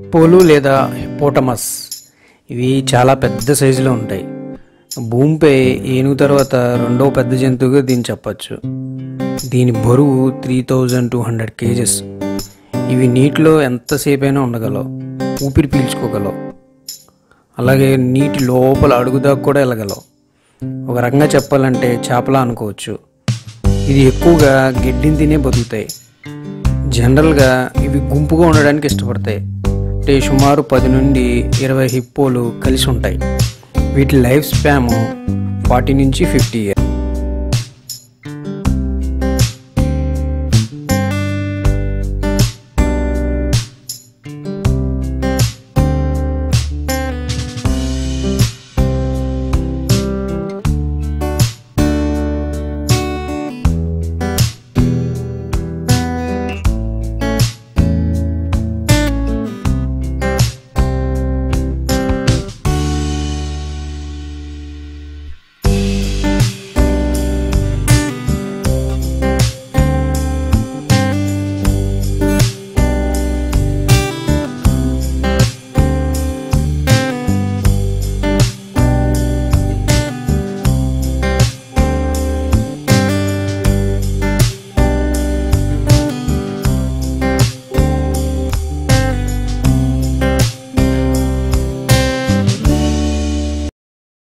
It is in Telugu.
హిప్పోలు లేదా హిప్పోటమస్ ఇవి చాలా పెద్ద సైజులో ఉంటాయి భూమిపై ఏనుగు తర్వాత రెండో పెద్ద జంతువుగా దీన్ని చెప్పచ్చు దీని బరువు three thousand two hundred KGs ఇవి నీటిలో ఎంతసేపు అయినా ఉండగలవు ఊపిరి పీల్చుకోగలవు అలాగే నీటి లోపల అడుగుదాకా కూడా వెళ్ళగలవు ఒక రకంగా చెప్పాలంటే చేపలా అనుకోవచ్చు ఇది ఎక్కువగా గడ్డిని తినే బతుకుతాయి జనరల్గా ఇవి గుంపుగా ఉండడానికి ఇష్టపడతాయి అంటే సుమారు పది నుండి ఇరవై హిప్పోలు కలిసి ఉంటాయి వీటి లైఫ్ స్పామ్ ఫార్టీ నుంచి ఫిఫ్టీ ఇయర్